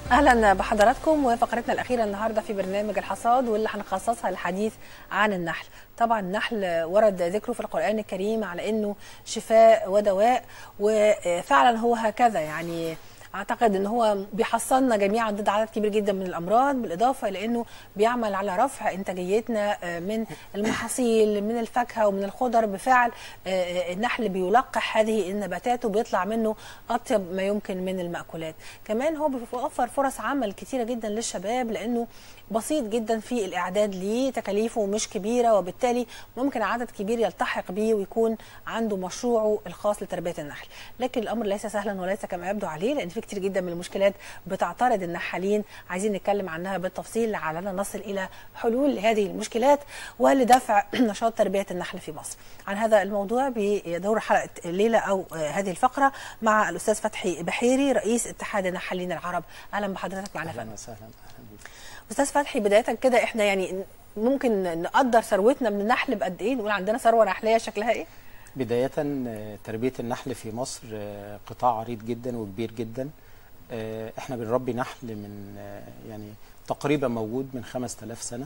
اهلا بحضراتكم وفقرتنا الاخيره النهارده في برنامج الحصاد واللي هنخصصها للحديث عن النحل طبعا النحل ورد ذكره في القران الكريم على انه شفاء ودواء وفعلا هو هكذا يعني اعتقد ان هو بيحصلنا جميعا ضد عدد كبير جدا من الامراض بالاضافه الى انه بيعمل على رفع انتاجيتنا من المحاصيل من الفاكهه ومن الخضر بفعل النحل بيلقح هذه النباتات وبيطلع منه اطيب ما يمكن من الماكولات كمان هو بيوفر فرص عمل كتيره جدا للشباب لانه بسيط جدا في الاعداد ليه تكاليفه مش كبيره وبالتالي ممكن عدد كبير يلتحق بيه ويكون عنده مشروعه الخاص لتربيه النحل لكن الامر ليس سهلا وليس كما يبدو عليه لان في كتير جدا من المشكلات بتعترض النحالين عايزين نتكلم عنها بالتفصيل لعلنا نصل الى حلول لهذه المشكلات ولدفع نشاط تربيه النحل في مصر عن هذا الموضوع بيدور حلقه الليله او هذه الفقره مع الاستاذ فتحي بحيري رئيس اتحاد النحالين العرب اهلا بحضرتك معنا اهلا وسهلا اهلا بك استاذ فتحي بدايه كده احنا يعني ممكن نقدر ثروتنا من النحل بقد ايه نقول عندنا ثروه نحليه شكلها ايه بداية تربية النحل في مصر قطاع عريض جدا وكبير جدا احنا بنربي نحل من يعني تقريبا موجود من 5000 سنة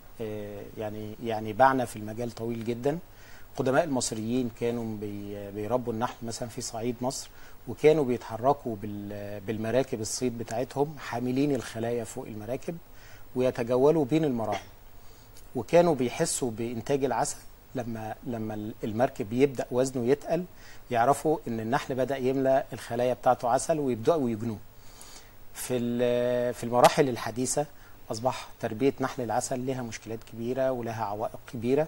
يعني يعني باعنا في المجال طويل جدا قدماء المصريين كانوا بيربوا النحل مثلا في صعيد مصر وكانوا بيتحركوا بالمراكب الصيد بتاعتهم حاملين الخلايا فوق المراكب ويتجولوا بين المراعي وكانوا بيحسوا بإنتاج العسل لما لما المركب يبدا وزنه يتقل يعرفوا ان النحل بدا يملى الخلايا بتاعته عسل ويبداوا يجنوه في في المراحل الحديثه اصبح تربيه نحل العسل لها مشكلات كبيره ولها عوائق كبيره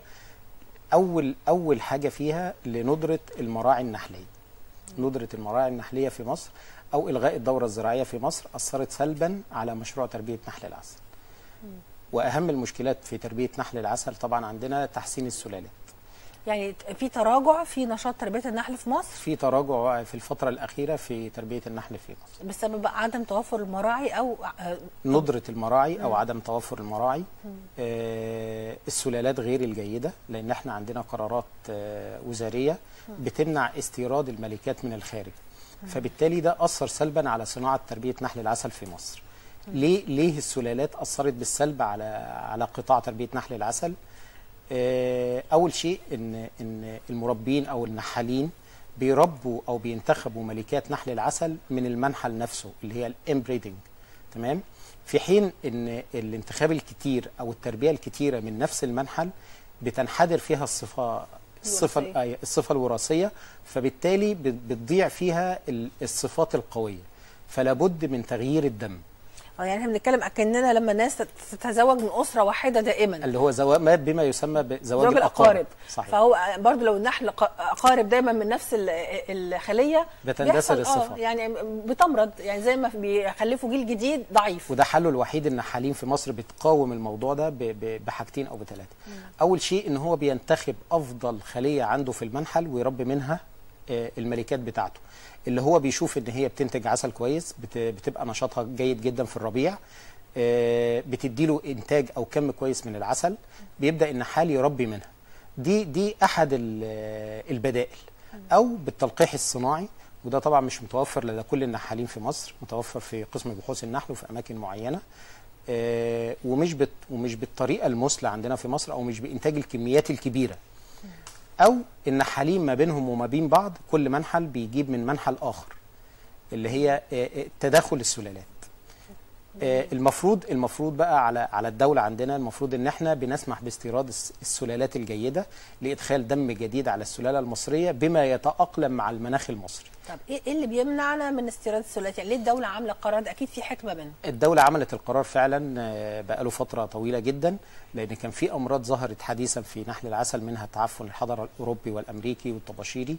اول اول حاجه فيها لندره المراعي النحليه ندره المراعي النحليه في مصر او الغاء الدوره الزراعيه في مصر اثرت سلبا على مشروع تربيه نحل العسل واهم المشكلات في تربيه نحل العسل طبعا عندنا تحسين السلالات يعني في تراجع في نشاط تربيه النحل في مصر في تراجع في الفتره الاخيره في تربيه النحل في مصر بسبب عدم توفر المراعي او ندره المراعي او عدم توفر المراعي آه السلالات غير الجيده لان احنا عندنا قرارات آه وزاريه بتمنع استيراد الملكات من الخارج فبالتالي ده اثر سلبا على صناعه تربيه نحل العسل في مصر ليه ليه السلالات اثرت بالسلب على على قطاع تربيه نحل العسل اول شيء ان ان المربين او النحالين بيربوا او بينتخبوا ملكات نحل العسل من المنحل نفسه اللي هي الامبريدنج تمام في حين ان الانتخاب الكتير او التربيه الكتيره من نفس المنحل بتنحدر فيها الصفه الصفه الصفه الوراثيه فبالتالي بتضيع فيها الصفات القويه فلا بد من تغيير الدم يعني احنا بنتكلم اكننا لما الناس تتزوج من اسره واحده دائما اللي هو زواج بما يسمى بزواج الاقارب صحيح. فهو برضه لو النحل اقارب دايما من نفس الخليه بتندثر الصفه آه يعني بتمرض يعني زي ما بيخلفوا جيل جديد ضعيف وده حله الوحيد النحالين في مصر بتقاوم الموضوع ده بحاجتين او بثلاثه اول شيء ان هو بينتخب افضل خليه عنده في المنحل ويربي منها الملكات بتاعته اللي هو بيشوف ان هي بتنتج عسل كويس بتبقى نشاطها جيد جدا في الربيع بتدي له انتاج او كم كويس من العسل بيبدا النحال يربي منها دي دي احد البدائل او بالتلقيح الصناعي وده طبعا مش متوفر لدى كل النحالين في مصر متوفر في قسم بحوث النحل وفي اماكن معينه ومش بت ومش بالطريقه المثلى عندنا في مصر او مش بانتاج الكميات الكبيره او النحالين ما بينهم وما بين بعض كل منحل بيجيب من منحل اخر اللي هي تداخل السلالات المفروض المفروض بقى على على الدوله عندنا المفروض ان احنا بنسمح باستيراد السلالات الجيده لادخال دم جديد على السلاله المصريه بما يتاقلم مع المناخ المصري طب ايه اللي بيمنعنا من استيراد السلالات يعني ليه الدوله عامله القرار ده اكيد في حكمه منه الدوله عملت القرار فعلا بقى له فتره طويله جدا لان كان في امراض ظهرت حديثا في نحل العسل منها تعفن الحضر الاوروبي والامريكي والطباشيري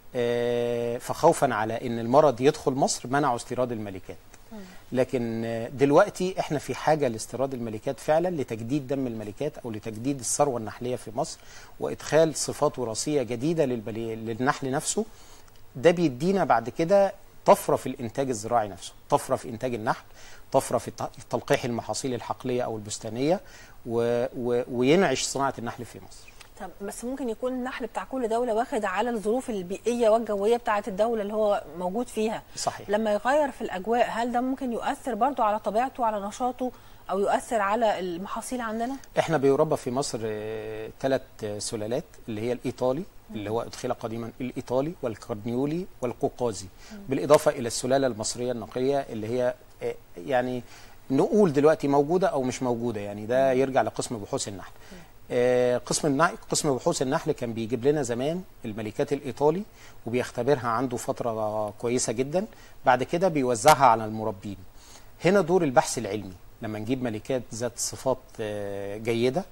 فخوفا على ان المرض يدخل مصر منعوا استيراد الملكات لكن دلوقتي احنا في حاجه لاستيراد الملكات فعلا لتجديد دم الملكات او لتجديد الثروه النحليه في مصر وادخال صفات وراثيه جديده للنحل نفسه ده بيدينا بعد كده طفره في الانتاج الزراعي نفسه طفره في انتاج النحل طفره في تلقيح المحاصيل الحقليه او البستانيه و و وينعش صناعه النحل في مصر طب بس ممكن يكون النحل بتاع كل دوله واخد على الظروف البيئيه والجويه بتاعه الدوله اللي هو موجود فيها صحيح لما يغير في الاجواء هل ده ممكن يؤثر برضو على طبيعته وعلى نشاطه او يؤثر على المحاصيل عندنا احنا بيربى في مصر ثلاث سلالات اللي هي الايطالي اللي هو ادخل قديما الايطالي والكارنيولي والقوقازي بالاضافه الى السلاله المصريه النقيه اللي هي آه، يعني نقول دلوقتي موجوده او مش موجوده يعني ده يرجع لقسم بحوث النحل آه، قسم النحل قسم بحوث النحل كان بيجيب لنا زمان الملكات الايطالي وبيختبرها عنده فتره كويسه جدا بعد كده بيوزعها على المربين هنا دور البحث العلمي لما نجيب ملكات ذات صفات آه، جيده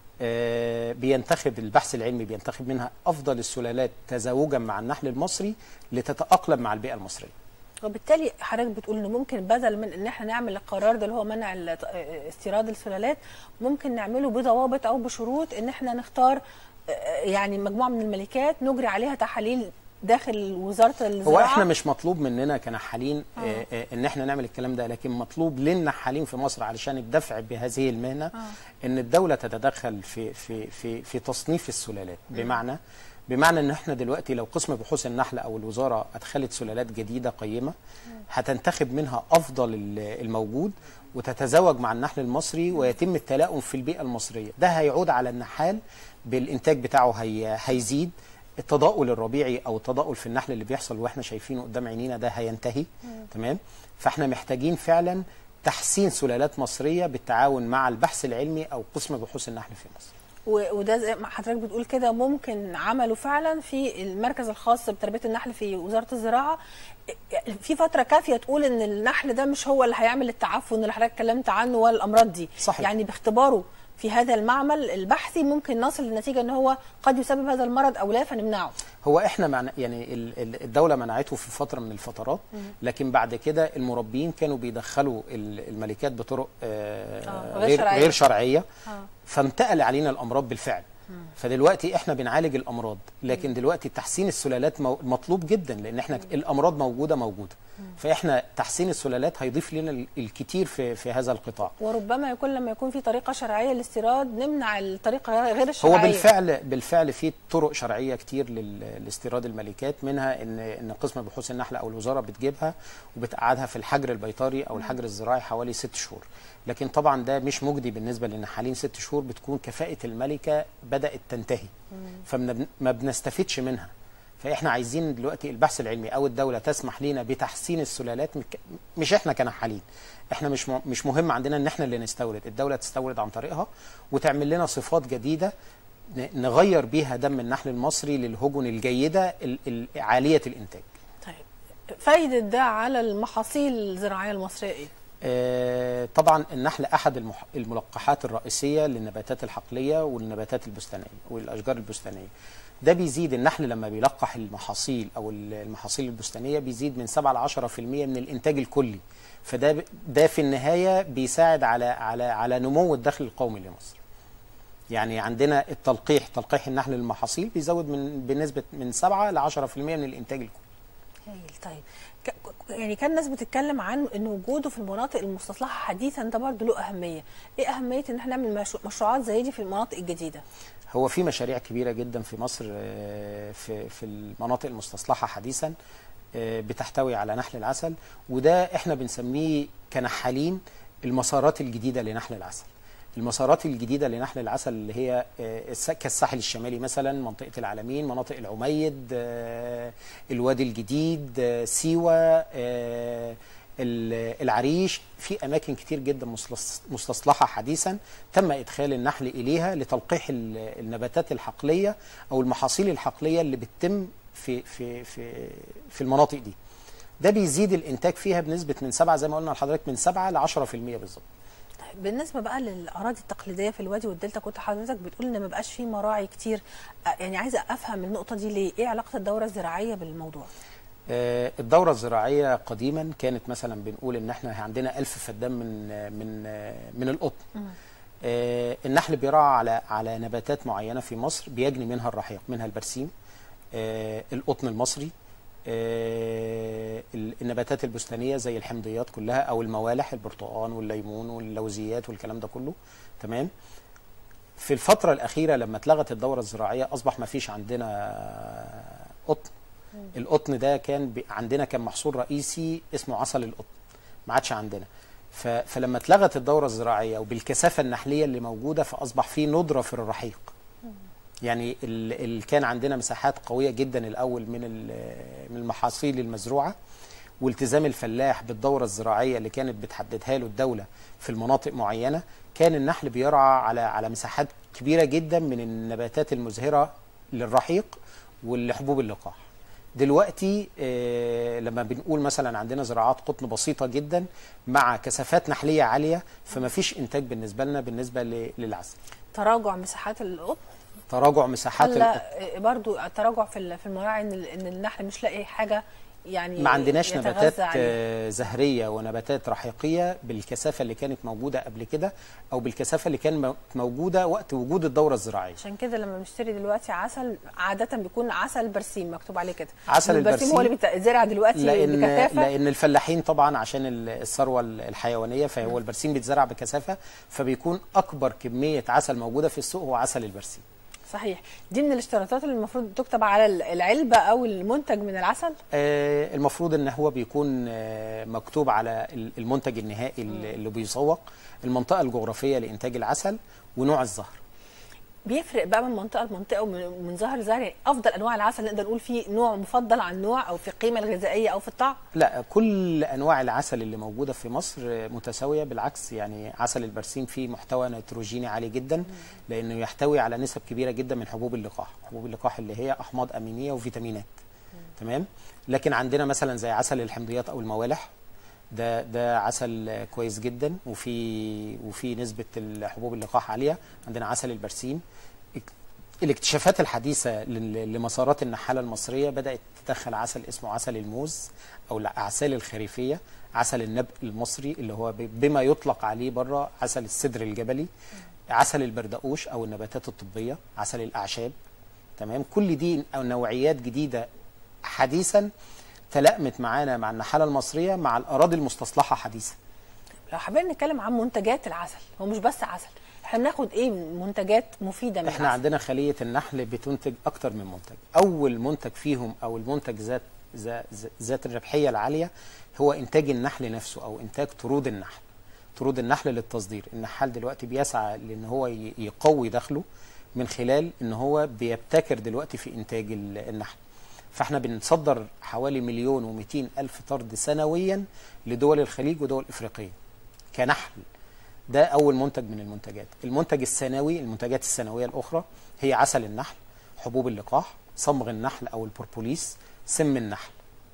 آه، بينتخب البحث العلمي بينتخب منها افضل السلالات تزاوجا مع النحل المصري لتتاقلم مع البيئه المصريه وبالتالي حضرتك بتقول انه ممكن بدل من ان احنا نعمل القرار ده اللي هو منع ال- استيراد السلالات ممكن نعمله بضوابط او بشروط ان احنا نختار آه، يعني مجموعه من الملكات نجري عليها تحاليل داخل وزاره الزراعه هو احنا مش مطلوب مننا كنحالين آه. آه ان احنا نعمل الكلام ده لكن مطلوب للنحالين في مصر علشان الدفع بهذه المهنه آه. ان الدوله تتدخل في في في في تصنيف السلالات بمعنى بمعنى ان احنا دلوقتي لو قسم بحوث النحل او الوزاره ادخلت سلالات جديده قيمه هتنتخب منها افضل ال- الموجود وتتزاوج مع النحل المصري ويتم التلاؤم في البيئه المصريه ده هيعود على النحال بالانتاج بتاعه هي هيزيد التضاؤل الربيعي او التضاؤل في النحل اللي بيحصل واحنا شايفينه قدام عينينا ده هينتهي تمام فاحنا محتاجين فعلا تحسين سلالات مصريه بالتعاون مع البحث العلمي او قسم بحوث النحل في مصر و- وده زي ما حضرتك بتقول كده ممكن عمله فعلا في المركز الخاص بتربيه النحل في وزاره الزراعه في فتره كافيه تقول ان النحل ده مش هو اللي هيعمل التعفن اللي حضرتك اتكلمت عنه ولا الامراض دي صحيح. يعني باختباره في هذا المعمل البحثي ممكن نصل للنتيجه ان هو قد يسبب هذا المرض او لا فنمنعه هو احنا معنى يعني ال- ال- الدوله منعته في فتره من الفترات لكن بعد كده المربيين كانوا بيدخلوا ال- الملكات بطرق آه آه، غير غير شرعية. غير شرعيه آه. فانتقل علينا الامراض بالفعل فدلوقتي احنا بنعالج الامراض لكن دلوقتي تحسين السلالات مو- مطلوب جدا لان احنا الامراض موجوده موجوده فاحنا تحسين السلالات هيضيف لنا ال- الكتير في في هذا القطاع وربما يكون لما يكون في طريقه شرعيه للاستيراد نمنع الطريقه غير الشرعيه هو بالفعل بالفعل في طرق شرعيه كتير لل- لاستيراد الملكات منها ان ان قسم بحوث النحل او الوزاره بتجيبها وبتقعدها في الحجر البيطري او الحجر الزراعي حوالي ست شهور لكن طبعا ده مش مجدي بالنسبه للنحالين ست شهور بتكون كفاءه الملكه بدات تنتهي فما بنستفدش منها فاحنا عايزين دلوقتي البحث العلمي او الدوله تسمح لنا بتحسين السلالات مك- مش احنا كنحالين احنا مش م- مش مهم عندنا ان احنا اللي نستورد الدوله تستورد عن طريقها وتعمل لنا صفات جديده ن- نغير بيها دم النحل المصري للهجن الجيده ال- ال- عاليه الانتاج طيب فايده ده على المحاصيل الزراعيه المصريه ايه؟ آه، طبعا النحل احد المح- الملقحات الرئيسيه للنباتات الحقليه والنباتات البستانيه والاشجار البستانيه ده بيزيد النحل لما بيلقح المحاصيل او ال- المحاصيل البستانيه بيزيد من 7 ل 10% من الانتاج الكلي فده ب- ده في النهايه بيساعد على على على نمو الدخل القومي لمصر يعني عندنا التلقيح تلقيح النحل للمحاصيل بيزود من بنسبه من 7 ل 10% من الانتاج الكلي هايل طيب ك- ك- يعني كان الناس بتتكلم عن ان وجوده في المناطق المستصلحه حديثا ده برضه له اهميه ايه اهميه ان احنا نعمل مشروع- مشروعات زي دي في المناطق الجديده هو في مشاريع كبيرة جدا في مصر آه، في في المناطق المستصلحة حديثا آه، بتحتوي على نحل العسل وده احنا بنسميه كنحالين المسارات الجديدة لنحل العسل المسارات الجديدة لنحل العسل اللي هي آه، الس- كالساحل الشمالي مثلا منطقة العلمين مناطق العميد آه، الوادي الجديد آه، سيوة آه، ال- العريش في اماكن كتير جدا مسلس- مستصلحه حديثا تم ادخال النحل اليها لتلقيح ال- النباتات الحقليه او المحاصيل الحقليه اللي بتتم في في في في المناطق دي ده بيزيد الانتاج فيها بنسبه من 7 زي ما قلنا لحضرتك من 7 ل 10% بالظبط طيب بالنسبه بقى للاراضي التقليديه في الوادي والدلتا كنت حضرتك بتقول ان ما بقاش في مراعي كتير آه، يعني عايزه افهم النقطه دي ليه ايه علاقه الدوره الزراعيه بالموضوع آه، الدورة الزراعية قديما كانت مثلا بنقول ان احنا عندنا ألف فدان من آه، من آه، من القطن آه، النحل بيرعى على على نباتات معينة في مصر بيجني منها الرحيق منها البرسيم آه، القطن المصري آه، ال- النباتات البستانية زي الحمضيات كلها أو الموالح البرتقال والليمون واللوزيات والكلام ده كله تمام في الفتره الاخيره لما اتلغت الدوره الزراعيه اصبح ما فيش عندنا قطن القطن ده كان بي- عندنا كان محصول رئيسي اسمه عسل القطن ما عادش عندنا ف- فلما اتلغت الدوره الزراعيه وبالكثافه النحليه اللي موجوده فاصبح في ندره في الرحيق يعني ال- ال- كان عندنا مساحات قويه جدا الاول من ال- من المحاصيل المزروعه والتزام الفلاح بالدوره الزراعيه اللي كانت بتحددها له الدوله في المناطق معينه كان النحل بيرعى على على مساحات كبيره جدا من النباتات المزهره للرحيق والحبوب اللقاح دلوقتي آه، لما بنقول مثلا عندنا زراعات قطن بسيطه جدا مع كثافات نحليه عاليه فما فيش انتاج بالنسبه لنا بالنسبه ل- للعسل تراجع مساحات القطن تراجع مساحات القطن خلى برضو التراجع في ال- في المراعي ان ال- ان النحل مش لاقي حاجه يعني ما عندناش يتغذى نباتات عليها. آه، زهريه ونباتات رحيقيه بالكثافه اللي كانت موجوده قبل كده او بالكثافه اللي كان مو- موجوده وقت وجود الدوره الزراعيه عشان كده لما بنشتري دلوقتي عسل عاده بيكون عسل برسيم مكتوب عليه كده عسل البرسيم هو اللي البرسيم بيتزرع دلوقتي لان بكثافه لان الفلاحين طبعا عشان ال- الثروه ال- الحيوانيه فهو البرسيم بيتزرع بكثافه فبيكون اكبر كميه عسل موجوده في السوق هو عسل البرسيم صحيح دي من الاشتراطات اللي المفروض تكتب على ال- العلبه او المنتج من العسل آه، المفروض ان هو بيكون آه، مكتوب على ال- المنتج النهائي اللي اللي بيسوق المنطقه الجغرافيه لانتاج العسل ونوع الزهر بيفرق بقى من منطقه لمنطقه ومن من ظهر لظهر يعني افضل انواع العسل نقدر نقول فيه نوع مفضل عن نوع او في القيمه الغذائيه او في الطعم لا كل انواع العسل اللي موجوده في مصر متساويه بالعكس يعني عسل البرسيم فيه محتوى نيتروجيني عالي جدا لانه يحتوي على نسب كبيره جدا من حبوب اللقاح حبوب اللقاح اللي هي احماض امينيه وفيتامينات تمام لكن عندنا مثلا زي عسل الحمضيات او الموالح ده ده عسل كويس جدا وفي وفي نسبه الحبوب اللقاح عاليه عندنا عسل البرسيم الاكتشافات الحديثة لل- لمسارات النحالة المصرية بدأت تدخل عسل اسمه عسل الموز أو الأعسال الخريفية عسل النبق المصري اللي هو ب- بما يطلق عليه بره عسل السدر الجبلي عسل البردقوش أو النباتات الطبية عسل الأعشاب تمام كل دي نوعيات جديدة حديثا تلائمت معانا مع النحالة المصرية مع الأراضي المستصلحة حديثا لو حابين نتكلم عن منتجات العسل هو مش بس عسل احنا بناخد ايه من منتجات مفيده من احنا العسل عندنا خليه النحل بتنتج اكتر من منتج اول منتج فيهم او المنتج ذات ذات- ذات الربحيه العاليه هو انتاج النحل نفسه او انتاج طرود النحل طرود النحل للتصدير النحال دلوقتي بيسعى لان هو ي- يقوي دخله من خلال ان هو بيبتكر دلوقتي في انتاج ال- النحل فاحنا بنصدر حوالي مليون ومئتين الف طرد سنويا لدول الخليج ودول افريقيه كنحل ده اول منتج من المنتجات المنتج الثانوي المنتجات الثانويه الاخرى هي عسل النحل حبوب اللقاح صمغ النحل او البروبوليس سم النحل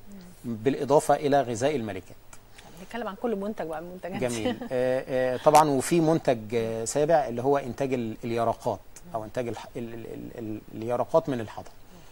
بالاضافه الى غذاء الملكات نتكلم عن كل منتج بقى من المنتجات جميل آه، آه، طبعا وفي منتج آه، سابع اللي هو انتاج ال- اليرقات او انتاج الح- ال- ال- ال- ال- اليرقات من الحضر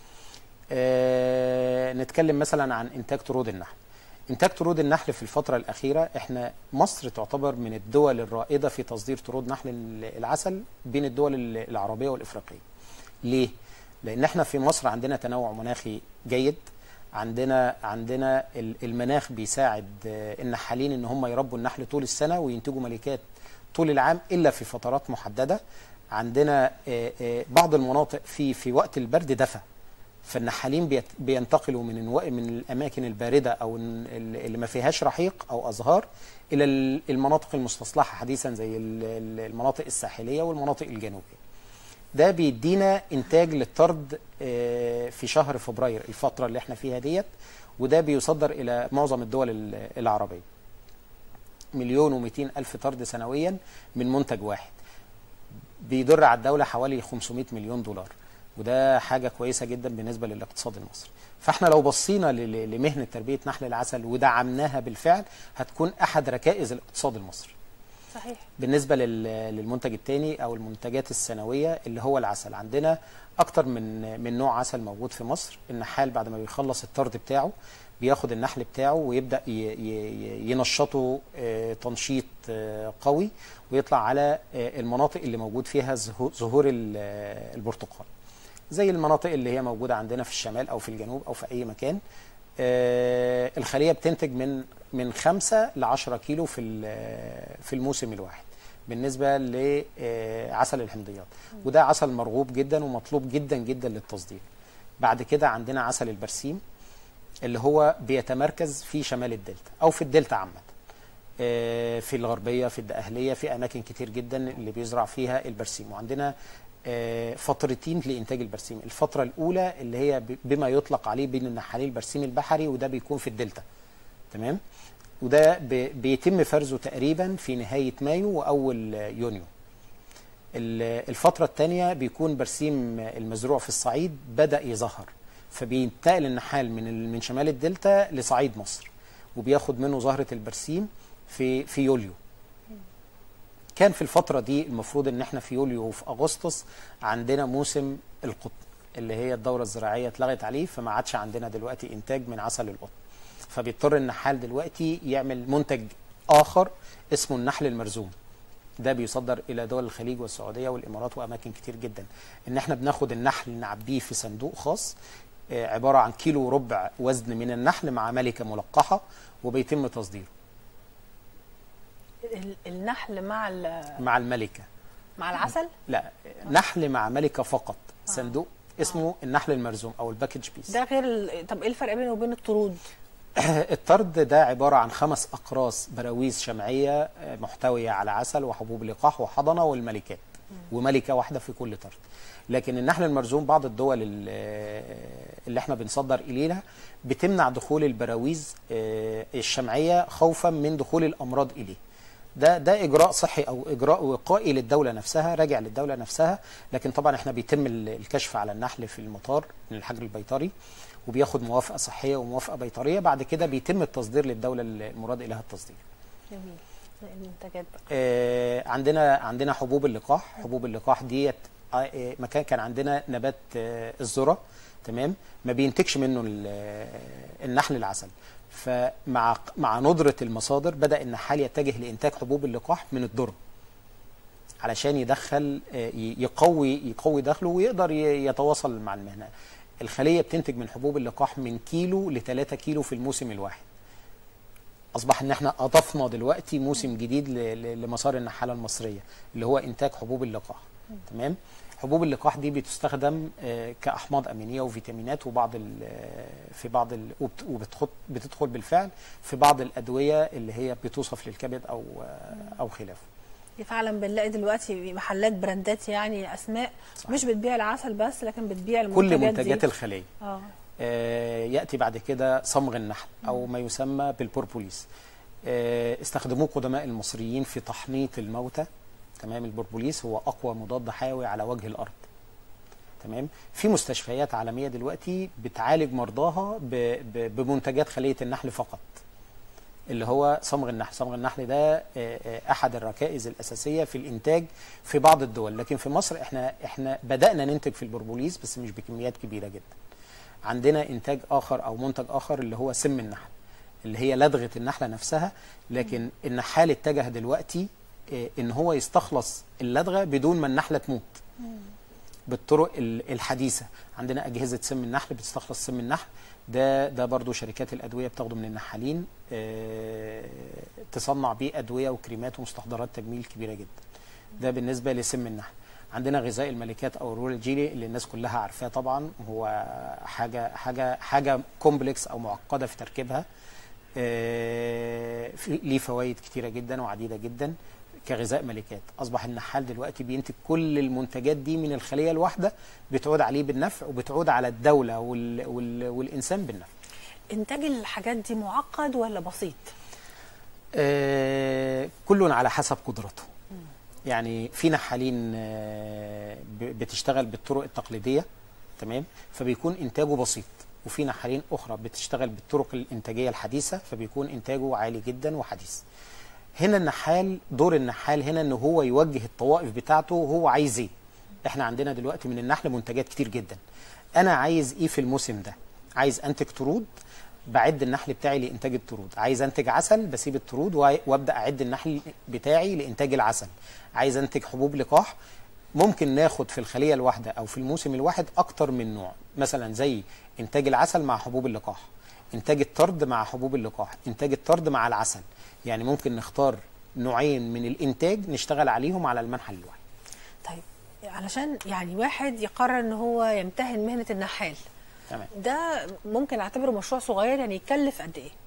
آه، نتكلم مثلا عن انتاج طرود النحل انتاج طرود النحل في الفتره الاخيره احنا مصر تعتبر من الدول الرائده في تصدير طرود نحل ال- العسل بين الدول ال- العربيه والافريقيه ليه لان احنا في مصر عندنا تنوع مناخي جيد عندنا عندنا ال- المناخ بيساعد آه، النحالين ان هم يربوا النحل طول السنه وينتجوا ملكات طول العام الا في فترات محدده عندنا آه، آه، بعض المناطق في في وقت البرد دفى فالنحالين بيت- بينتقلوا من الو- من الاماكن البارده او ال- ال- اللي ما فيهاش رحيق او ازهار الى ال- المناطق المستصلحه حديثا زي ال- ال- المناطق الساحليه والمناطق الجنوبيه ده بيدينا انتاج للطرد آه، في شهر فبراير الفتره اللي احنا فيها ديت وده بيصدر الى معظم الدول ال- العربيه مليون ومئتين الف طرد سنويا من منتج واحد بيدر على الدوله حوالي 500 مليون دولار وده حاجه كويسه جدا بالنسبه للاقتصاد المصري فاحنا لو بصينا ل- لمهنه تربيه نحل العسل ودعمناها بالفعل هتكون احد ركائز الاقتصاد المصري صحيح بالنسبه لل- للمنتج الثاني او المنتجات السنويه اللي هو العسل عندنا اكتر من من نوع عسل موجود في مصر النحال بعد ما بيخلص الطرد بتاعه بياخد النحل بتاعه ويبدا ي- ي- ينشطه آه، تنشيط آه، قوي ويطلع على آه، المناطق اللي موجود فيها زهو- زهور ال- آه، البرتقال زي المناطق اللي هي موجوده عندنا في الشمال او في الجنوب او في اي مكان آه، الخليه بتنتج من من 5 ل 10 كيلو في ال- في الموسم الواحد بالنسبه لعسل الحمضيات وده عسل مرغوب جدا ومطلوب جدا جدا للتصدير بعد كده عندنا عسل البرسيم اللي هو بيتمركز في شمال الدلتا او في الدلتا عامه آه، في الغربيه في الدقهليه في اماكن كتير جدا اللي بيزرع فيها البرسيم وعندنا آه، فترتين لانتاج البرسيم الفتره الاولى اللي هي ب- بما يطلق عليه بين النحالين البرسيم البحري وده بيكون في الدلتا تمام وده ب- بيتم فرزه تقريبا في نهايه مايو واول يونيو ال- الفترة الثانية بيكون برسيم المزروع في الصعيد بدأ يظهر فبينتقل النحال من ال- من شمال الدلتا لصعيد مصر وبياخد منه زهرة البرسيم في في يوليو كان في الفترة دي المفروض ان احنا في يوليو وفي اغسطس عندنا موسم القطن اللي هي الدورة الزراعية اتلغت عليه فما عادش عندنا دلوقتي انتاج من عسل القطن فبيضطر النحال دلوقتي يعمل منتج اخر اسمه النحل المرزوم ده بيصدر الى دول الخليج والسعوديه والامارات واماكن كتير جدا ان احنا بناخد النحل نعبيه في صندوق خاص آه، عباره عن كيلو وربع وزن من النحل مع ملكه ملقحه وبيتم تصديره ال- النحل مع ال- مع الملكه مع العسل لا نحل مع ملكه فقط صندوق اسمه النحل المرزوم او الباكج بيس ده غير ال... طب ايه الفرق بينه وبين الطرود الطرد ده عبارة عن خمس أقراص براويز شمعية آه، محتوية على عسل وحبوب لقاح وحضنة والملكات وملكة واحدة في كل طرد لكن النحل المرزوم بعض الدول ال- آه، اللي احنا بنصدر إليها بتمنع دخول البراويز آه، الشمعية خوفا من دخول الأمراض إليه ده ده اجراء صحي او اجراء وقائي للدوله نفسها راجع للدوله نفسها لكن طبعا احنا بيتم ال- الكشف على النحل في المطار من الحجر البيطري وبياخد موافقه صحيه وموافقه بيطريه بعد كده بيتم التصدير للدوله المراد اليها التصدير جميل المنتجات بقى آه، عندنا عندنا حبوب اللقاح حبوب اللقاح ديت آه، آه، مكان كان عندنا نبات آه، الذره تمام ما بينتجش منه ال- آه، النحل العسل فمع مع ندره المصادر بدا النحال يتجه لانتاج حبوب اللقاح من الذره علشان يدخل آه، ي- يقوي يقوي دخله ويقدر ي- يتواصل مع المهنه الخليه بتنتج من حبوب اللقاح من كيلو ل 3 كيلو في الموسم الواحد اصبح ان احنا اضفنا دلوقتي موسم جديد ل- ل- لمسار النحاله المصريه اللي هو انتاج حبوب اللقاح تمام حبوب اللقاح دي بتستخدم آه، كاحماض امينيه وفيتامينات وبعض ال- آه، في بعض ال- وبت- وبتخط بتدخل بالفعل في بعض الادويه اللي هي بتوصف للكبد او آه، او خلافه فعلا بنلاقي دلوقتي محلات براندات يعني اسماء صح. مش بتبيع العسل بس لكن بتبيع كل المنتجات منتجات دي. الخليه اه آه، ياتي بعد كده صمغ النحل او ما يسمى بالبوربوليس آه، استخدموه قدماء المصريين في تحنيط الموتى تمام البوربوليس هو اقوى مضاد حيوي على وجه الارض تمام في مستشفيات عالميه دلوقتي بتعالج مرضاها ب- ب- بمنتجات خليه النحل فقط اللي هو صمغ النحل صمغ النحل ده آه، آه، احد الركائز الاساسيه في الانتاج في بعض الدول لكن في مصر احنا احنا بدانا ننتج في البوربوليس بس مش بكميات كبيره جدا عندنا انتاج اخر او منتج اخر اللي هو سم النحل اللي هي لدغه النحله نفسها لكن النحال اتجه دلوقتي آه، ان هو يستخلص اللدغه بدون ما النحله تموت بالطرق ال- الحديثه عندنا اجهزه سم النحل بتستخلص سم النحل ده ده برضو شركات الادويه بتاخده من النحالين آه، تصنع بيه ادويه وكريمات ومستحضرات تجميل كبيره جدا ده بالنسبه لسم النحل عندنا غذاء الملكات او الرول جيلي اللي الناس كلها عارفاه طبعا هو حاجه حاجه حاجه كومبلكس او معقده في تركيبها آه، في- ليه فوائد كتيره جدا وعديده جدا كغذاء ملكات اصبح النحال دلوقتي بينتج كل المنتجات دي من الخليه الواحده بتعود عليه بالنفع وبتعود على الدوله وال وال والانسان بالنفع انتاج الحاجات دي معقد ولا بسيط آه، كل على حسب قدرته يعني في نحالين آه، ب- بتشتغل بالطرق التقليديه تمام فبيكون انتاجه بسيط وفي نحالين اخرى بتشتغل بالطرق الانتاجيه الحديثه فبيكون انتاجه عالي جدا وحديث هنا النحال دور النحال هنا ان هو يوجه الطوائف بتاعته هو عايز ايه احنا عندنا دلوقتي من النحل منتجات كتير جدا انا عايز ايه في الموسم ده عايز انتج طرود بعد النحل بتاعي لانتاج الطرود عايز انتج عسل بسيب الطرود وأ- وابدا اعد النحل بتاعي لانتاج العسل عايز انتج حبوب لقاح ممكن ناخد في الخليه الواحده او في الموسم الواحد اكتر من نوع مثلا زي انتاج العسل مع حبوب اللقاح انتاج الطرد مع حبوب اللقاح انتاج الطرد مع العسل يعني ممكن نختار نوعين من الانتاج نشتغل عليهم على المنحل الواحد طيب علشان يعني واحد يقرر ان هو يمتهن مهنه النحال تمام ده ممكن اعتبره مشروع صغير يعني يكلف قد ايه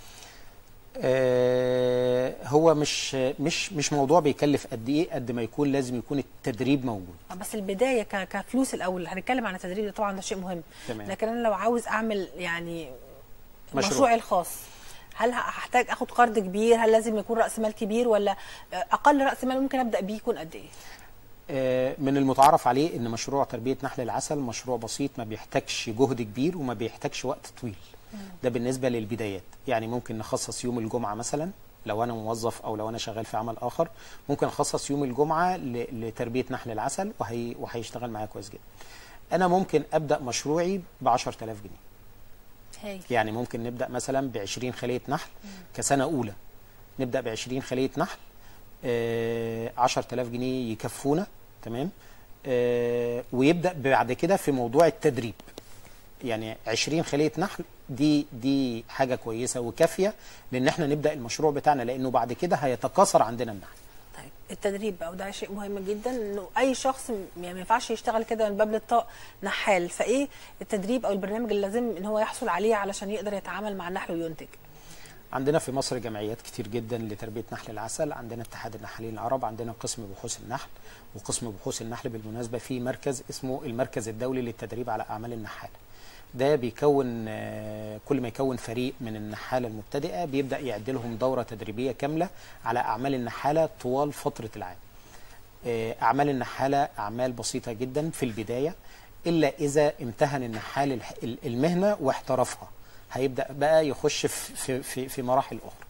آه هو مش مش مش موضوع بيكلف قد ايه قد ما يكون لازم يكون التدريب موجود بس البدايه ك- كفلوس الاول هنتكلم عن التدريب ده طبعا ده شيء مهم تمام. لكن انا لو عاوز اعمل يعني مشروع. مشروعي الخاص هل هحتاج اخد قرض كبير هل لازم يكون راس مال كبير ولا اقل راس مال ممكن ابدا بيه يكون قد ايه آه، من المتعارف عليه ان مشروع تربيه نحل العسل مشروع بسيط ما بيحتاجش جهد كبير وما بيحتاجش وقت طويل ده بالنسبه للبدايات يعني ممكن نخصص يوم الجمعه مثلا لو انا موظف او لو انا شغال في عمل اخر ممكن اخصص يوم الجمعه ل- لتربيه نحل العسل وهي وهيشتغل معايا كويس جدا انا ممكن ابدا مشروعي ب 10000 جنيه هاي يعني ممكن نبدا مثلا ب 20 خليه نحل كسنه اولى نبدا ب 20 خليه نحل آه 10000 جنيه يكفونا تمام آه ويبدا بعد كده في موضوع التدريب يعني 20 خليه نحل دي دي حاجه كويسه وكافيه لان احنا نبدا المشروع بتاعنا لانه بعد كده هيتكاثر عندنا النحل طيب التدريب بقى وده شيء مهم جدا انه اي شخص م- يعني ما ينفعش يشتغل كده من باب للطاق نحال فايه التدريب او البرنامج اللي لازم ان هو يحصل عليه علشان يقدر يتعامل مع النحل وينتج عندنا في مصر جمعيات كتير جدا لتربيه نحل العسل عندنا اتحاد النحالين العرب عندنا قسم بحوث النحل وقسم بحوث النحل بالمناسبه في مركز اسمه المركز الدولي للتدريب على اعمال النحاله ده بيكون آه، كل ما يكون فريق من النحاله المبتدئه بيبدا يعد لهم دوره تدريبيه كامله على اعمال النحاله طوال فتره العام آه، اعمال النحاله اعمال بسيطه جدا في البدايه الا اذا امتهن النحال الح- ال- المهنه واحترفها هيبدا بقى يخش في في في, في مراحل اخرى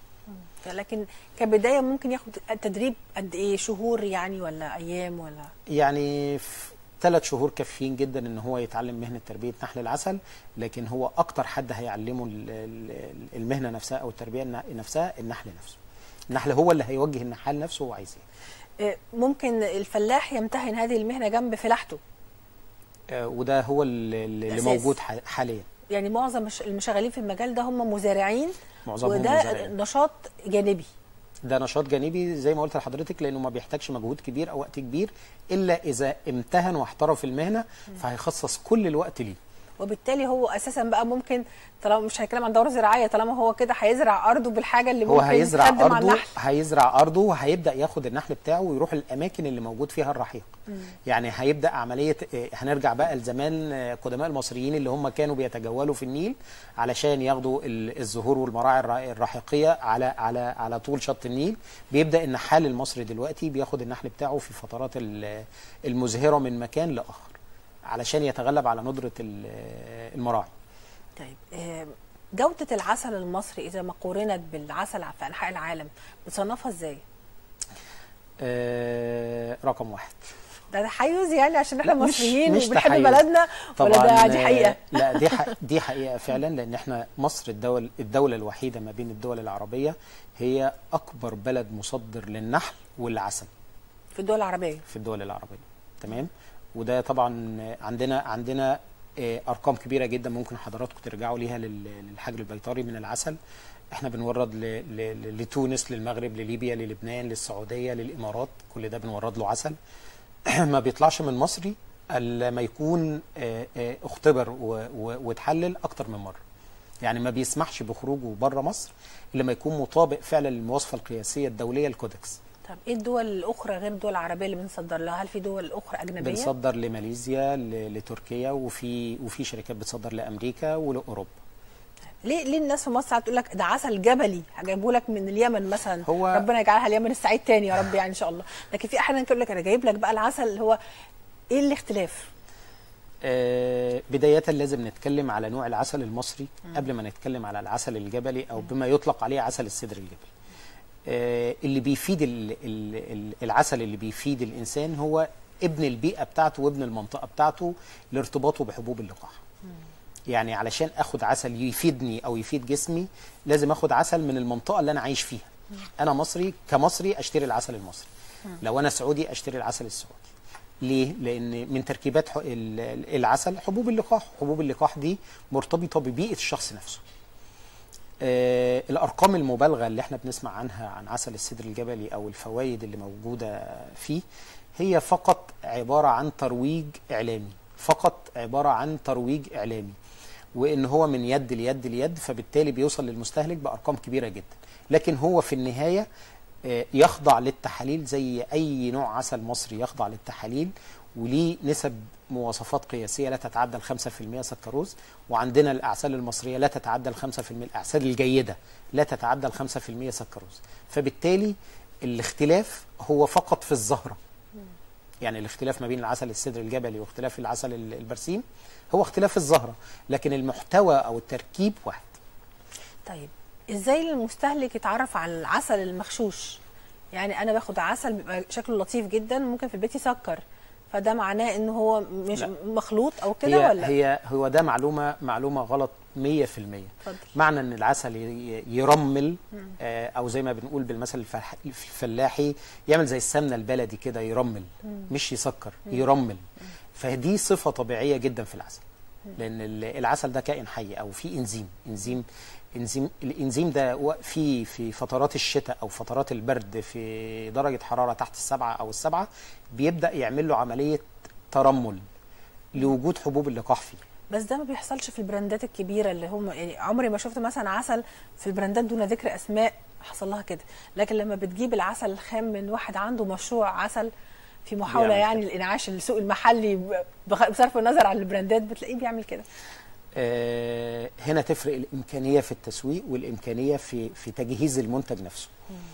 لكن كبدايه ممكن ياخد تدريب قد ايه شهور يعني ولا ايام ولا يعني في ثلاث شهور كافيين جدا ان هو يتعلم مهنه تربيه نحل العسل لكن هو اكتر حد هيعلمه ال- ال- المهنه نفسها او التربيه الن- نفسها النحل نفسه النحل هو اللي هيوجه النحال نفسه هو عايز ايه آه، ممكن الفلاح يمتهن هذه المهنه جنب فلاحته آه، وده هو اللي اللي الأساس. موجود ح- حاليا يعني معظم الش- المشغلين في المجال ده هم مزارعين معظمهم وده مزارعين. نشاط جانبي ده نشاط جانبي زي ما قلت لحضرتك لانه ما بيحتاجش مجهود كبير او وقت كبير الا اذا امتهن واحترف المهنه فهيخصص كل الوقت ليه وبالتالي هو اساسا بقى ممكن طالما مش هنتكلم عن دوره زراعيه طالما هو كده هيزرع ارضه بالحاجه اللي هو ممكن هيزرع تخدم على ارضه النحل هيزرع ارضه وهيبدا ياخد النحل بتاعه ويروح الاماكن اللي موجود فيها الرحيق يعني هيبدا عمليه آه، هنرجع بقى لزمان آه، قدماء المصريين اللي هم كانوا بيتجولوا في النيل علشان ياخدوا ال- الزهور والمراعي الر- الرحيقيه على على على طول شط النيل بيبدا النحال المصري دلوقتي بياخد النحل بتاعه في فترات ال- المزهره من مكان لاخر علشان يتغلب على ندره ال- المراعي طيب آه، جوده العسل المصري اذا ما قورنت بالعسل في انحاء العالم بتصنفها ازاي؟ آه، رقم واحد ده تحيز يعني عشان احنا لا، مش- مصريين مش وبنحب تحيز. بلدنا ولا ده دي حقيقه؟ آه، لا دي حق دي حقيقه فعلا لان احنا مصر الدول الدوله الوحيده ما بين الدول العربيه هي اكبر بلد مصدر للنحل والعسل في الدول العربيه في الدول العربيه تمام وده طبعا عندنا عندنا آه، ارقام كبيره جدا ممكن حضراتكم ترجعوا ليها لل- للحجر البيطري من العسل احنا بنورد ل- ل- ل- لتونس للمغرب لليبيا للبنان للسعوديه للامارات كل ده بنورد له عسل ما بيطلعش من مصري الا ما يكون آه، آه، اختبر و- و- واتحلل اكتر من مره يعني ما بيسمحش بخروجه بره مصر الا ما يكون مطابق فعلا للمواصفه القياسيه الدوليه الكودكس طب ايه الدول الاخرى غير الدول العربيه اللي بنصدر لها؟ هل في دول اخرى اجنبيه؟ بنصدر لماليزيا ل- لتركيا وفي وفي شركات بتصدر لامريكا ولاوروبا ليه ليه الناس في مصر هتقول لك ده عسل جبلي جايبه لك من اليمن مثلا هو- ربنا يجعلها اليمن السعيد تاني يا رب يعني ان شاء الله لكن في احيانا يقول لك انا جايب لك بقى العسل اللي هو ايه الاختلاف؟ آه، بداية لازم نتكلم على نوع العسل المصري قبل ما نتكلم على العسل الجبلي أو بما يطلق عليه عسل السدر الجبلي آه، اللي بيفيد ال- ال- ال- العسل اللي بيفيد الإنسان هو ابن البيئة بتاعته وابن المنطقة بتاعته لارتباطه بحبوب اللقاح يعني علشان اخد عسل يفيدني او يفيد جسمي لازم اخد عسل من المنطقه اللي انا عايش فيها انا مصري كمصري اشتري العسل المصري لو انا سعودي اشتري العسل السعودي ليه لان من تركيبات ح- ال- ال- العسل حبوب اللقاح حبوب اللقاح دي مرتبطه ببيئه الشخص نفسه آه الارقام المبالغه اللي احنا بنسمع عنها عن عسل السدر الجبلي او الفوائد اللي موجوده فيه هي فقط عباره عن ترويج اعلامي فقط عباره عن ترويج اعلامي وان هو من يد ليد ليد فبالتالي بيوصل للمستهلك بارقام كبيره جدا لكن هو في النهايه آه، يخضع للتحاليل زي اي نوع عسل مصري يخضع للتحاليل وليه نسب مواصفات قياسيه لا تتعدى ال 5% سكروز وعندنا الاعسال المصريه لا تتعدى ال 5% الاعسال الجيده لا تتعدى ال 5% سكروز فبالتالي الاختلاف هو فقط في الزهره يعني الاختلاف ما بين العسل السدر الجبلي واختلاف العسل ال- البرسيم هو اختلاف الزهره لكن المحتوى او التركيب واحد طيب ازاي المستهلك يتعرف على العسل المغشوش يعني انا باخد عسل بيبقى شكله لطيف جدا ممكن في البيت يسكر فده معناه ان هو مش لا. مخلوط او كده هي ولا هي هو ده معلومه معلومه غلط 100% اتفضل معنى ان العسل ي- يرمل آه، او زي ما بنقول بالمثل الفلاح- الفلاحي يعمل زي السمنه البلدي كده يرمل مش يسكر يرمل فدي صفه طبيعيه جدا في العسل لان ال- العسل ده كائن حي او في انزيم انزيم انزيم الانزيم ده و- في في فترات الشتاء او فترات البرد في درجه حراره تحت السبعه او السبعه بيبدا يعمل له عمليه ترمل لوجود حبوب اللقاح فيه بس ده ما بيحصلش في البراندات الكبيره اللي هم يعني عمري ما شفت مثلا عسل في البراندات دون ذكر اسماء حصل لها كده لكن لما بتجيب العسل الخام من واحد عنده مشروع عسل في محاوله بيعمل يعني لانعاش السوق المحلي بخ- بصرف النظر عن البراندات بتلاقيه بيعمل كده آه، هنا تفرق الامكانيه في التسويق والامكانيه في في تجهيز المنتج نفسه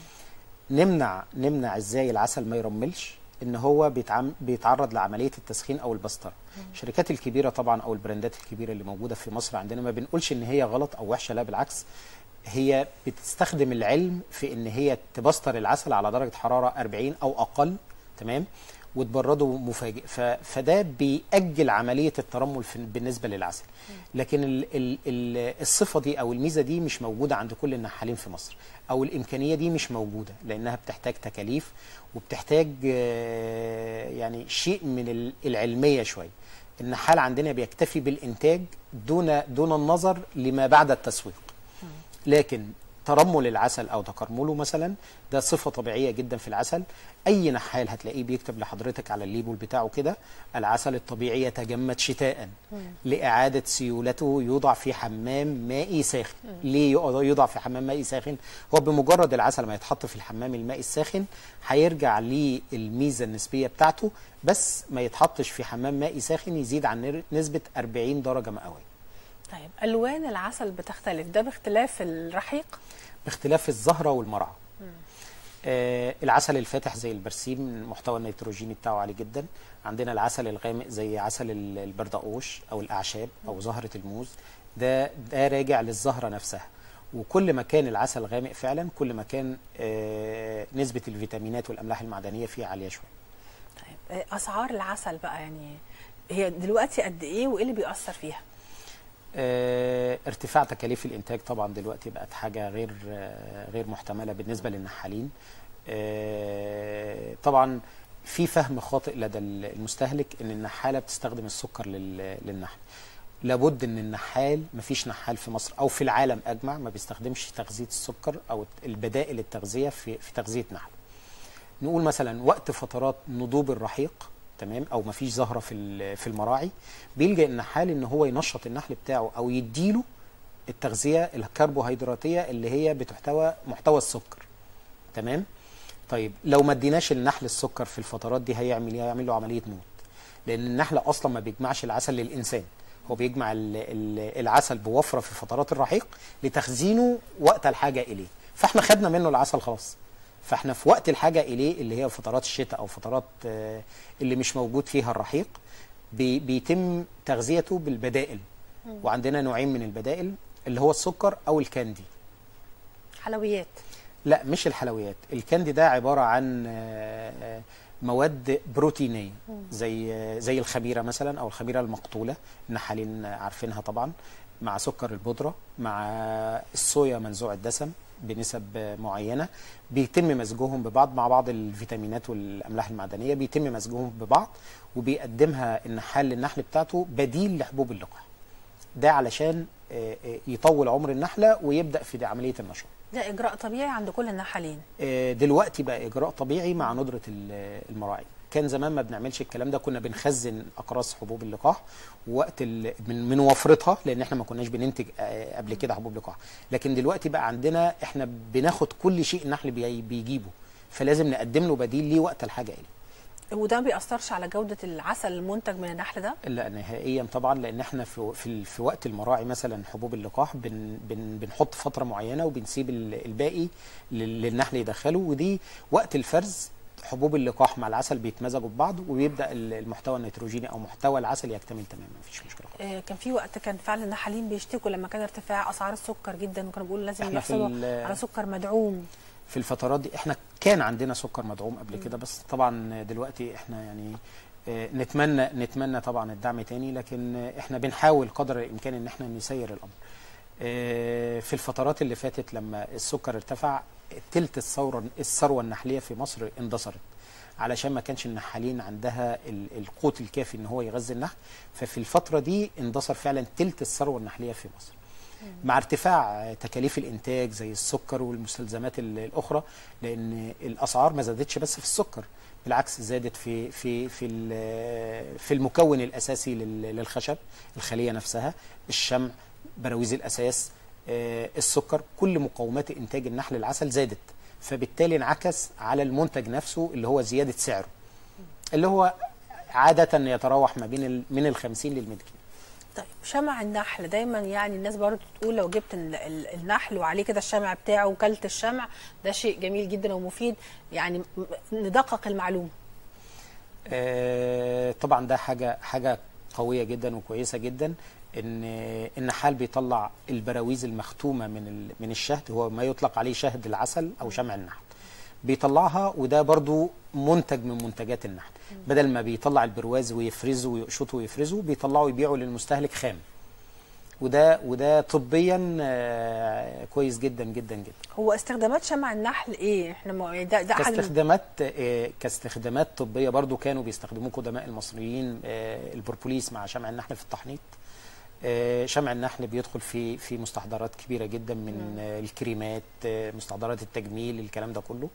نمنع نمنع ازاي العسل ما يرملش ان هو بيتعم بيتعرض لعمليه التسخين او البستره الشركات الكبيره طبعا او البراندات الكبيره اللي موجوده في مصر عندنا ما بنقولش ان هي غلط او وحشه لا بالعكس هي بتستخدم العلم في ان هي تبستر العسل على درجه حراره 40 او اقل تمام وتبرده مفاجئ ف... فده بيأجل عمليه الترمل في... بالنسبه للعسل لكن ال... ال... ال... الصفه دي او الميزه دي مش موجوده عند كل النحالين في مصر او الامكانيه دي مش موجوده لانها بتحتاج تكاليف وبتحتاج آه، يعني شيء من ال- العلميه شويه النحال عندنا بيكتفي بالانتاج دون دون النظر لما بعد التسويق لكن ترمل العسل او تكرمله مثلا ده صفه طبيعيه جدا في العسل اي نحال هتلاقيه بيكتب لحضرتك على الليبل بتاعه كده العسل الطبيعي يتجمد شتاء لاعاده سيولته يوضع في حمام مائي ساخن ليه يقعد- يوضع في حمام مائي ساخن هو بمجرد العسل ما يتحط في الحمام المائي الساخن هيرجع للميزه النسبيه بتاعته بس ما يتحطش في حمام مائي ساخن يزيد عن نر- نسبه 40 درجه مئويه طيب الوان العسل بتختلف ده باختلاف الرحيق باختلاف الزهرة والمرعى آه العسل الفاتح زي البرسيم محتوى النيتروجيني بتاعه عالي جدا عندنا العسل الغامق زي عسل ال- البردقوش او الاعشاب او زهرة الموز ده ده راجع للزهرة نفسها وكل ما كان العسل غامق فعلا كل ما كان آه نسبة الفيتامينات والاملاح المعدنية فيه عالية شوية طيب آه، اسعار العسل بقى يعني هي دلوقتي قد ايه وايه اللي بيأثر فيها آه، ارتفاع تكاليف الانتاج طبعا دلوقتي بقت حاجه غير آه، غير محتمله بالنسبه للنحالين آه، طبعا في فهم خاطئ لدى المستهلك ان النحاله بتستخدم السكر لل- للنحل لابد ان النحال مفيش نحال في مصر او في العالم اجمع ما بيستخدمش تغذيه السكر او البدائل التغذيه في في تغذيه نحل نقول مثلا وقت فترات نضوب الرحيق تمام او ما فيش زهره في ال- في المراعي بيلجا النحال ان هو ينشط النحل بتاعه او يديله التغذيه الكربوهيدراتيه اللي هي بتحتوى محتوى السكر تمام طيب لو ما اديناش النحل السكر في الفترات دي هيعمل ايه هيعمل له عمليه موت لان النحل اصلا ما بيجمعش العسل للانسان هو بيجمع ال- ال- العسل بوفره في فترات الرحيق لتخزينه وقت الحاجه اليه فاحنا خدنا منه العسل خلاص فاحنا في وقت الحاجه اليه اللي هي فترات الشتاء او فترات آه، اللي مش موجود فيها الرحيق بي- بيتم تغذيته بالبدائل وعندنا نوعين من البدائل اللي هو السكر او الكاندي حلويات لا مش الحلويات الكاندي ده عبارة عن آه، آه، مواد بروتينية زي آه، زي الخميرة مثلا أو الخميرة المقطولة النحالين عارفينها طبعا مع سكر البودرة مع الصويا منزوع الدسم بنسب آه، معينة بيتم مزجهم ببعض مع بعض الفيتامينات والأملاح المعدنية بيتم مزجهم ببعض وبيقدمها النحال للنحل بتاعته بديل لحبوب اللقاح ده علشان آه، آه، يطول عمر النحله ويبدا في عمليه النشاط ده اجراء طبيعي عند كل النحالين آه، دلوقتي بقى اجراء طبيعي مع ندره ال- المراعي كان زمان ما بنعملش الكلام ده كنا بنخزن اقراص حبوب اللقاح وقت ال- من من وفرتها لان احنا ما كناش بننتج آه، قبل كده حبوب لقاح لكن دلوقتي بقى عندنا احنا بناخد كل شيء النحل بي- بيجيبه فلازم نقدم له بديل ليه وقت الحاجه اليه وده ما بيأثرش على جودة العسل المنتج من النحل ده لا نهائيا طبعا لان احنا في في, ال- في وقت المراعي مثلا حبوب اللقاح بن بن بنحط فتره معينه وبنسيب ال- الباقي لل- للنحل يدخله ودي وقت الفرز حبوب اللقاح مع العسل بيتمزجوا ببعض وبيبدا ال- المحتوى النيتروجيني او محتوى العسل يكتمل تماما مفيش مشكله خالص آه، كان في وقت كان فعلا النحالين بيشتكوا لما كان ارتفاع اسعار السكر جدا وكانوا بيقولوا لازم إحنا في يحصلوا ال- على سكر مدعوم في الفترات دي احنا كان عندنا سكر مدعوم قبل كده بس طبعا دلوقتي احنا يعني آه، نتمنى نتمنى طبعا الدعم تاني لكن آه، احنا بنحاول قدر الامكان ان احنا نسير الامر آه، في الفترات اللي فاتت لما السكر ارتفع تلت الثوره الثروه النحليه في مصر اندثرت علشان ما كانش النحالين عندها ال- القوت الكافي ان هو يغذي النحل ففي الفتره دي اندثر فعلا تلت الثروه النحليه في مصر مع ارتفاع تكاليف الانتاج زي السكر والمستلزمات ال- الاخرى لان الاسعار ما زادتش بس في السكر بالعكس زادت في في في ال- في المكون الاساسي لل- للخشب الخليه نفسها الشمع براويز الاساس آه، السكر كل مقومات انتاج النحل العسل زادت فبالتالي انعكس على المنتج نفسه اللي هو زياده سعره اللي هو عاده يتراوح ما بين ال- من ال 50 لل 100 جنيه طيب شمع النحل دايما يعني الناس برضو تقول لو جبت ال- ال- النحل وعليه كده الشمع بتاعه وكلت الشمع ده شيء جميل جدا ومفيد يعني م- ندقق المعلومه آه، طبعا ده حاجه حاجه قويه جدا وكويسه جدا ان النحال بيطلع البراويز المختومه من ال- من الشهد هو ما يطلق عليه شهد العسل او شمع النحل بيطلعها وده برضو منتج من منتجات النحل بدل ما بيطلع البرواز ويفرزه ويقشطه ويفرزه بيطلعه يبيعه للمستهلك خام وده وده طبيا آه، كويس جدا جدا جدا هو استخدامات شمع النحل ايه احنا ما ده, ده احد ال- كاستخدامات آه، كاستخدامات طبيه برضو كانوا بيستخدموه قدماء المصريين آه، البربوليس مع شمع النحل في التحنيط آه، شمع النحل بيدخل في في مستحضرات كبيره جدا من آه، الكريمات آه، مستحضرات التجميل الكلام ده كله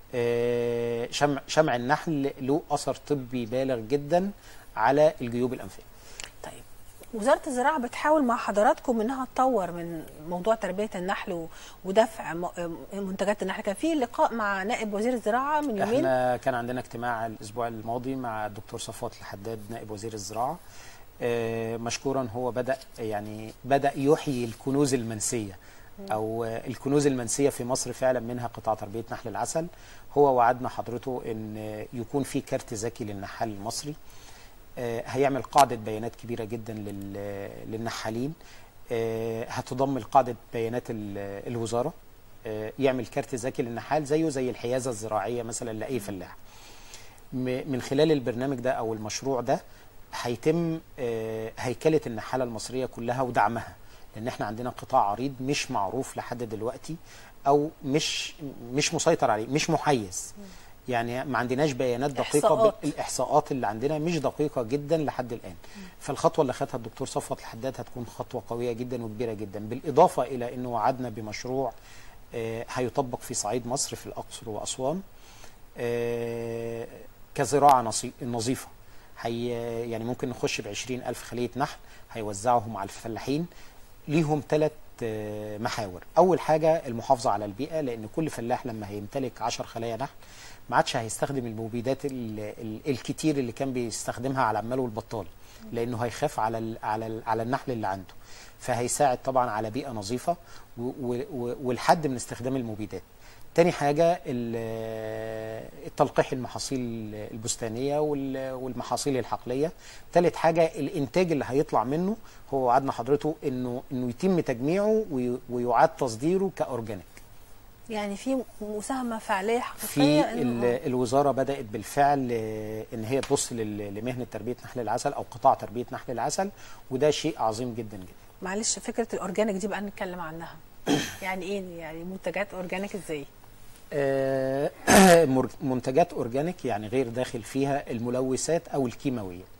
آه، شمع شمع النحل له اثر طبي بالغ جدا على الجيوب الانفيه طيب وزاره الزراعه بتحاول مع حضراتكم انها تطور من موضوع تربيه النحل و- ودفع م- منتجات النحل كان في لقاء مع نائب وزير الزراعه من يومين احنا كان عندنا اجتماع الاسبوع الماضي مع الدكتور صفوت الحداد نائب وزير الزراعه آه، مشكورا هو بدا يعني بدا يحيي الكنوز المنسيه او آه، الكنوز المنسيه في مصر فعلا منها قطاع تربيه نحل العسل هو وعدنا حضرته ان آه، يكون في كارت ذكي للنحال المصري آه، هيعمل قاعده بيانات كبيره جدا لل- للنحالين آه، هتضم لقاعده بيانات ال- الوزاره آه، يعمل كارت ذكي للنحال زيه زي الحيازه الزراعيه مثلا لاي فلاح م- من خلال البرنامج ده او المشروع ده هيتم آه، هيكله النحاله المصريه كلها ودعمها لان احنا عندنا قطاع عريض مش معروف لحد دلوقتي او مش مش مسيطر عليه مش محيز يعني ما عندناش بيانات دقيقه إحصاءات. بال- الاحصاءات اللي عندنا مش دقيقه جدا لحد الان فالخطوه اللي خدها الدكتور صفوت الحداد هتكون خطوه قويه جدا وكبيره جدا بالاضافه الى انه وعدنا بمشروع آه، هيطبق في صعيد مصر في الاقصر واسوان آه، كزراعه نصي- نظيفه هي يعني ممكن نخش ب ألف خليه نحل هيوزعهم على الفلاحين ليهم ثلاث محاور اول حاجه المحافظه على البيئه لان كل فلاح لما هيمتلك 10 خلايا نحل ما عادش هيستخدم المبيدات ال- ال- الكتير اللي كان بيستخدمها على عماله البطال لانه هيخاف على ال على ال على النحل اللي عنده فهيساعد طبعا على بيئه نظيفه و- و- و- والحد من استخدام المبيدات تاني حاجة ال- التلقيح المحاصيل البستانية وال- والمحاصيل الحقلية تالت حاجة الإنتاج اللي هيطلع منه هو وعدنا حضرته إنه إنه يتم تجميعه وي- ويعاد تصديره كأورجانيك يعني في مساهمه فعليه في حقيقيه ال- إنه- الوزارة بدأت بالفعل آه، إن هي تبص لل- لمهنة تربية نحل العسل أو قطاع تربية نحل العسل وده شيء عظيم جدا جدا معلش فكره الاورجانيك دي بقى نتكلم عنها يعني ايه يعني منتجات اورجانيك ازاي آه، مر- منتجات اورجانيك يعني غير داخل فيها الملوثات او الكيماويات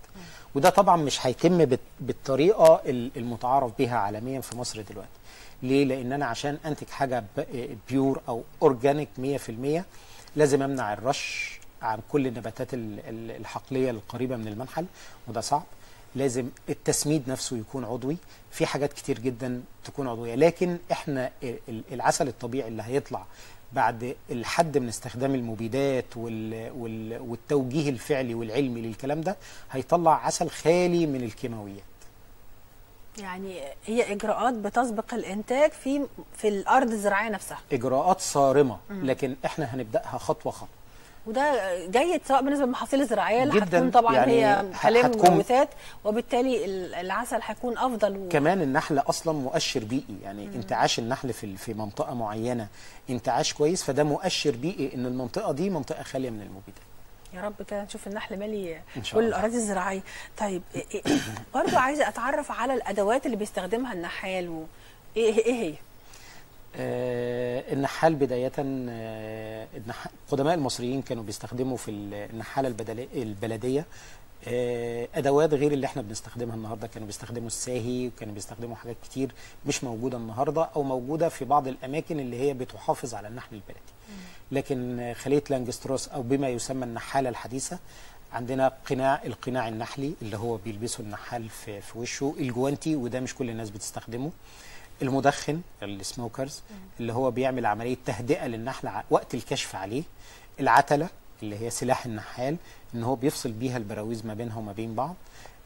وده طبعا مش هيتم بت- بالطريقه ال- المتعارف بها عالميا في مصر دلوقتي ليه لان انا عشان انتج حاجه ب- بيور او اورجانيك 100% لازم امنع الرش عن كل النباتات ال- ال- الحقليه القريبه من المنحل وده صعب لازم التسميد نفسه يكون عضوي في حاجات كتير جدا تكون عضويه لكن احنا ال- ال- العسل الطبيعي اللي هيطلع بعد الحد من استخدام المبيدات وال وال والتوجيه الفعلي والعلمي للكلام ده هيطلع عسل خالي من الكيماويات يعني هي اجراءات بتسبق الانتاج في في الارض الزراعيه نفسها اجراءات صارمه لكن احنا هنبداها خطوه خطوه وده جيد سواء بالنسبه للمحاصيل الزراعيه اللي جداً. هتكون طبعا يعني هي ه- خاليه من هتكون- ملوثات وبالتالي ال- العسل هيكون افضل و... كمان النحل اصلا مؤشر بيئي يعني انتعاش النحل في في منطقه معينه انتعاش كويس فده مؤشر بيئي ان المنطقه دي منطقه خاليه من المبيدات يا رب كده نشوف النحل مالي إن شاء كل الله. الاراضي الزراعيه طيب إيه- إيه- برضو عايزه اتعرف على الادوات اللي بيستخدمها النحال و... ايه ايه هي آه، النحال بداية آه، النح- القدماء المصريين كانوا بيستخدموا في ال- النحالة البدلي- البلدية آه، أدوات غير اللي احنا بنستخدمها النهاردة كانوا بيستخدموا الساهي وكانوا بيستخدموا حاجات كتير مش موجودة النهاردة أو موجودة في بعض الأماكن اللي هي بتحافظ على النحل البلدي لكن آه، خلية لانجستروس أو بما يسمى النحالة الحديثة عندنا قناع القناع النحلي اللي هو بيلبسه النحال في, في وشه الجوانتي وده مش كل الناس بتستخدمه المدخن السموكرز اللي هو بيعمل عمليه تهدئه للنحل ع- وقت الكشف عليه العتله اللي هي سلاح النحال ان هو بيفصل بيها البراويز ما بينها وما بين بعض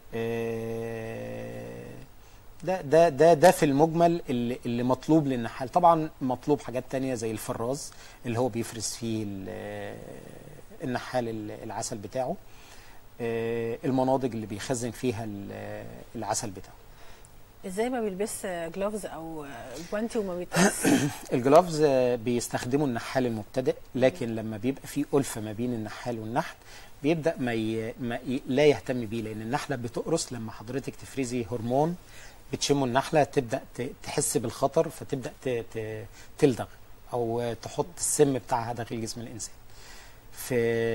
آه، ده ده ده ده في المجمل اللي, اللي مطلوب للنحال طبعا مطلوب حاجات تانية زي الفراز اللي هو بيفرز فيه ال- النحال ال- العسل بتاعه آه، المناضج اللي بيخزن فيها ال- العسل بتاعه ازاي ما بيلبس جلوفز او جوانتي وما بيتقاس الجلافز آه، بيستخدموا النحال المبتدئ لكن لما بيبقى في ألفة ما بين النحال والنحل بيبدأ ما, ي... ما ي... لا يهتم بيه لأن النحلة بتقرص لما حضرتك تفرزي هرمون بتشمه النحلة تبدأ ت... تحس بالخطر فتبدأ ت... ت... تلدغ أو آه، تحط السم بتاعها داخل جسم الإنسان في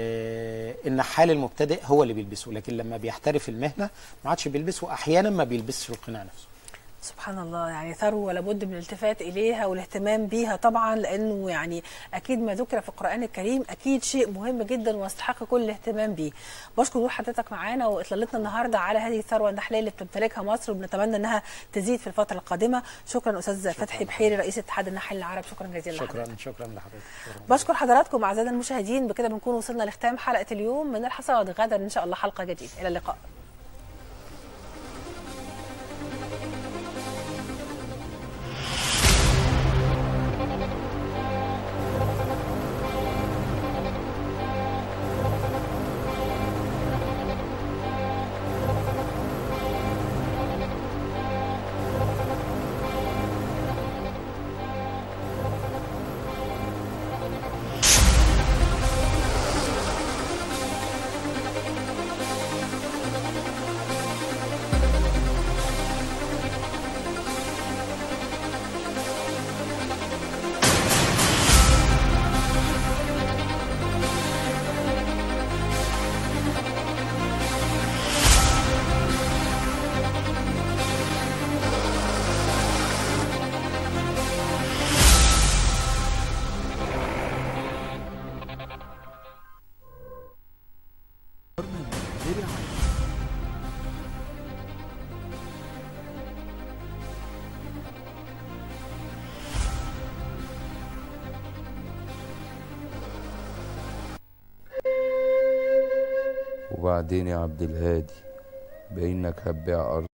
النحال المبتدئ هو اللي بيلبسه لكن لما بيحترف المهنة ما عادش بيلبسه أحيانا ما بيلبسش القناع نفسه سبحان الله يعني ثروه لابد من الالتفات اليها والاهتمام بيها طبعا لانه يعني اكيد ما ذكر في القران الكريم اكيد شيء مهم جدا ويستحق كل الاهتمام بيه. بشكر وجود حضرتك معانا واطلالتنا النهارده على هذه الثروه النحليه اللي بتمتلكها مصر وبنتمنى انها تزيد في الفتره القادمه. شكرا استاذ فتحي بحيري رئيس اتحاد النحل العرب شكرا جزيلا لحضرتك. شكرا شكرا لحضرتك شكرا بشكر حضراتكم اعزائنا المشاهدين بكده بنكون وصلنا لختام حلقه اليوم من الحصاد غدا ان شاء الله حلقه جديده الى اللقاء. وبعدين يا عبد الهادي بإنك هتبيع أرض